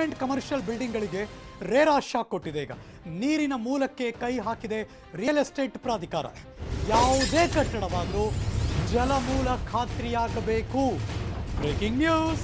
resident commercial ಬಿಲ್ಡಿಂಗ್ಗಳಿಗೆ RERA shock ಕೊಟ್ಟಿದೆ ಈಗ ನೀರಿನ ಮೂಲಕ್ಕೆ ಕೈ ಹಾಕಿದೆ ರಿಯಲ್ ಎಸ್ಟೇಟ್ ಪ್ರಾಧಿಕಾರ ಯಾವುದೇ ಕಟ್ಟಡವಾದರೂ ಜಲಮೂಲ ಖಾತ್ರಿಯಾಗಬೇಕು breaking news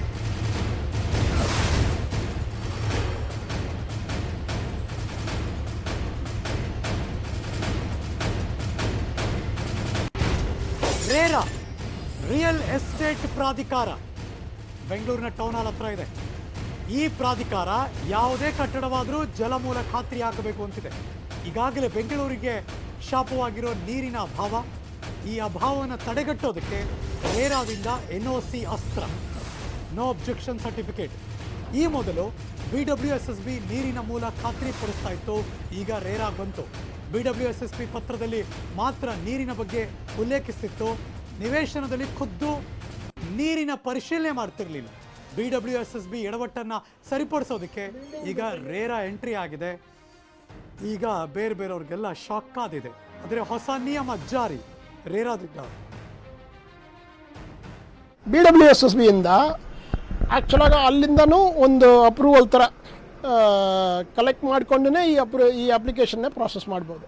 RERA real estate ಪ್ರಾಧಿಕಾರ ಬೆಂಗಳೂರಿನ ಟೌನ್ ಹಾಲ್ ಹತ್ರ ಇದೆ ಈ ಪ್ರಾಧಿಕಾರ ಯಾವುದೇ ಕಟ್ಟಡವಾದರೂ ಜಲಮೂಲ ಖಾತ್ರಿ ಹಾಕಬೇಕು ಅಂತಿದೆ ಈಗಾಗಲೇ ಬೆಂಗಳೂರಿಗೆ ಶಾಪವಾಗಿರೋ ನೀರಿನ ಅಭಾವ ಈ ಅಭಾವವನ್ನು ತಡೆಗಟ್ಟೋದಕ್ಕೆ ರೇರಾದಿಂದ ಎನ್ ಒ ಸಿ ಅಸ್ತ್ರ ನೋ ಅಬ್ಜೆಕ್ಷನ್ ಸರ್ಟಿಫಿಕೇಟ್ ಈ ಮೊದಲು B W S S B ನೀರಿನ ಮೂಲ ಖಾತ್ರಿ ಪಡಿಸ್ತಾ ಇತ್ತು ಈಗ ರೇರಾ ಬಂತು B W S S B ಪತ್ರದಲ್ಲಿ ಮಾತ್ರ ನೀರಿನ ಬಗ್ಗೆ ಉಲ್ಲೇಖಿಸ್ತಿತ್ತು ನಿವೇಶನದಲ್ಲಿ ಖುದ್ದು ನೀರಿನ ಪರಿಶೀಲನೆ ಮಾಡ್ತಿರ್ಲಿಲ್ಲ B W S S B ಎಡವಟ್ಟನ್ನು ಸರಿಪಡಿಸೋದಕ್ಕೆ ಈಗ ರೇರಾ ಎಂಟ್ರಿ ಆಗಿದೆ ಈಗ ಬೇರೆ ಬೇರೆಯವ್ರಿಗೆಲ್ಲ ಶಾಕ್ ಆದಿದೆ ಆದರೆ ಹೊಸ ನಿಯಮ ಜಾರಿ ರೇರಾದಿಂದ ಬಿ ಡಬ್ಲ್ಯೂ ಎಸ್ ಎಸ್ ಬಿಯಿಂದ ಆ್ಯಕ್ಚುಲಾಗಿ ಅಲ್ಲಿಂದನೂ ಒಂದು ಅಪ್ರೂವಲ್ ಥರ ಕಲೆಕ್ಟ್ ಮಾಡಿಕೊಂಡೇ ಈ ಅಪ್ರೂ ಈ ಅಪ್ಲಿಕೇಶನ್ನೇ ಪ್ರಾಸೆಸ್ ಮಾಡ್ಬೋದು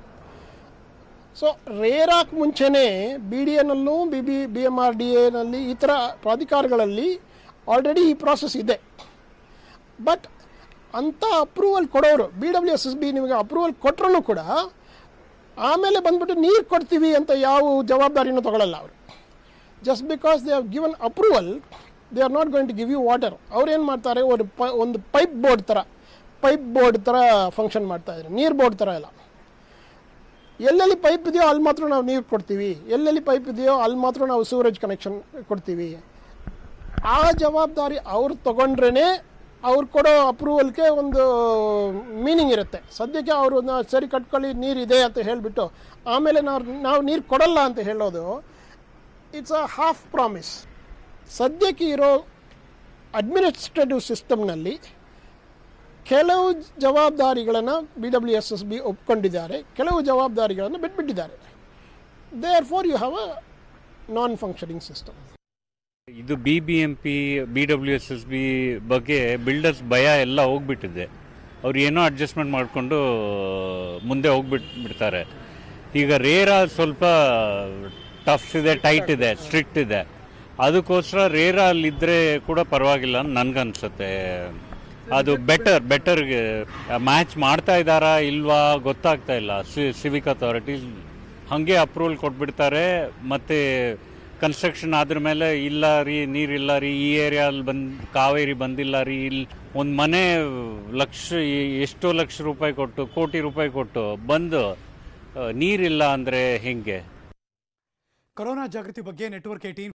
ಸೊ ರೇರಾಕ್ ಮುಂಚೆನೇ ಬಿ ಡಿ ಎನಲ್ಲೂ B B B M R D ಎನಲ್ಲಿ ಈ ಥರ ಪ್ರಾಧಿಕಾರಗಳಲ್ಲಿ ಆಲ್ರೆಡಿ ಈ ಪ್ರಾಸೆಸ್ ಇದೆ ಬಟ್ ಅಂಥ ಅಪ್ರೂವಲ್ ಕೊಡೋರು B W S S B ನಿಮಗೆ ಅಪ್ರೂವಲ್ ಕೊಟ್ಟರೂ ಕೂಡ ಆಮೇಲೆ ಬಂದ್ಬಿಟ್ಟು ನೀರು ಕೊಡ್ತೀವಿ ಅಂತ ಯಾವ ಜವಾಬ್ದಾರಿನೂ ತಗೊಳ್ಳಲ್ಲ ಅವರು just because they have given approval they are not going to give you water ಅವ್ರು ಏನು ಮಾಡ್ತಾರೆ ಒಂದು ಪ ಒಂದು ಪೈಪ್ ಬೋರ್ಡ್ ಥರ ಪೈಪ್ ಬೋರ್ಡ್ ಥರ ಫಂಕ್ಷನ್ ಮಾಡ್ತಾ ಇದ್ದಾರೆ ನೀರು ಬೋರ್ಡ್ ಥರ ಇಲ್ಲ ಎಲ್ಲೆಲ್ಲಿ ಪೈಪ್ ಇದೆಯೋ ಅಲ್ಲಿ ಮಾತ್ರ ನಾವು ನೀರು ಕೊಡ್ತೀವಿ ಎಲ್ಲೆಲ್ಲಿ ಪೈಪ್ ಇದೆಯೋ ಅಲ್ಲಿ ಮಾತ್ರ ನಾವು ಸೂರೇಜ್ ಕನೆಕ್ಷನ್ ಕೊಡ್ತೀವಿ ಆ ಜವಾಬ್ದಾರಿ ಅವ್ರು ತಗೊಂಡ್ರೇ ಅವ್ರು ಕೊಡೋ ಅಪ್ರೂವಲ್ಗೆ ಒಂದು ಮೀನಿಂಗ್ ಇರುತ್ತೆ ಸದ್ಯಕ್ಕೆ ಅವರು ನಾ- ಸರಿ ಕಟ್ಕೊಳ್ಳಿ ನೀರಿದೆ ಅಂತ ಹೇಳಿಬಿಟ್ಟು ಆಮೇಲೆ ನಾವು ನಾವು ನೀರು ಕೊಡಲ್ಲ ಅಂತ ಹೇಳೋದು ಇಟ್ಸ್ ಅ ಹಾಫ್ ಪ್ರಾಮಿಸ್ ಸದ್ಯಕ್ಕೆ ಇರೋ ಅಡ್ಮಿನಿಸ್ಟ್ರೇಟಿವ್ ಸಿಸ್ಟಮ್ನಲ್ಲಿ ಕೆಲವು ಜವಾಬ್ದಾರಿಗಳನ್ನು B W S S B ಒಪ್ಕೊಂಡಿದ್ದಾರೆ ಕೆಲವು ಜವಾಬ್ದಾರಿಗಳನ್ನು ಬಿಟ್ಬಿಟ್ಟಿದ್ದಾರೆ therefore you have a non functioning system ಇದು B B M P B W S S B ಬಗ್ಗೆ ಬಿಲ್ಡರ್ಸ್ ಭಯ ಎಲ್ಲ ಹೋಗ್ಬಿಟ್ಟಿದೆ ಅವ್ರು ಏನೋ ಅಡ್ಜಸ್ಟ್ಮೆಂಟ್ ಮಾಡಿಕೊಂಡು ಮುಂದೆ ಹೋಗ್ಬಿಟ್ ಬಿಡ್ತಾರೆ ಈಗ ರೇರಾ ಸ್ವಲ್ಪ ಟಫ್ ಇದೆ ಟೈಟ್ ಇದೆ ಸ್ಟ್ರಿಕ್ಟ್ ಇದೆ ಅದಕ್ಕೋಸ್ಕರ ರೇರಾ ಅಲ್ಲಿದ್ದರೆ ಕೂಡ ಪರವಾಗಿಲ್ಲ ಅಂತ ನನ್ಗನ್ಸುತ್ತೆ ಅದು ಬೆಟರ್ ಬೆಟರ್ ಮ್ಯಾಚ್ ಮಾಡ್ತಾ ಇದ್ದಾರಾ ಇಲ್ವಾ ಗೊತ್ತಾಗ್ತಾ ಇಲ್ಲ ಸಿವಿಕ್ ಅಥಾರಿಟೀಸ್ ಹಾಗೆ ಅಪ್ರೂವಲ್ ಕೊಟ್ಬಿಡ್ತಾರೆ ಮತ್ತೆ ಕನ್ಸ್ಟ್ರಕ್ಷನ್ ಆದ್ರ ಮೇಲೆ ಇಲ್ಲ ರೀ ನೀರಿಲ್ಲ ರೀ ಈ ಏರಿಯಾಲ್ಲಿ ಬಂದು ಕಾವೇರಿ ಬಂದಿಲ್ಲ ರೀ ಇಲ್ಲಿ ಒಂದು ಮನೆ ಲಕ್ಷ ಎಷ್ಟೋ ಲಕ್ಷ ರೂಪಾಯಿ ಕೊಟ್ಟು ಕೋಟಿ ರೂಪಾಯಿ ಕೊಟ್ಟು ಬಂದು ಆ, ನೀರಿಲ್ಲ ಅಂದರೆ ಹೆಂಗೆ ಕೊರೋನಾ ಜಾಗೃತಿ ಬಗ್ಗೆ ನೆಟ್ವರ್ಕ್ ಏಟೀನ್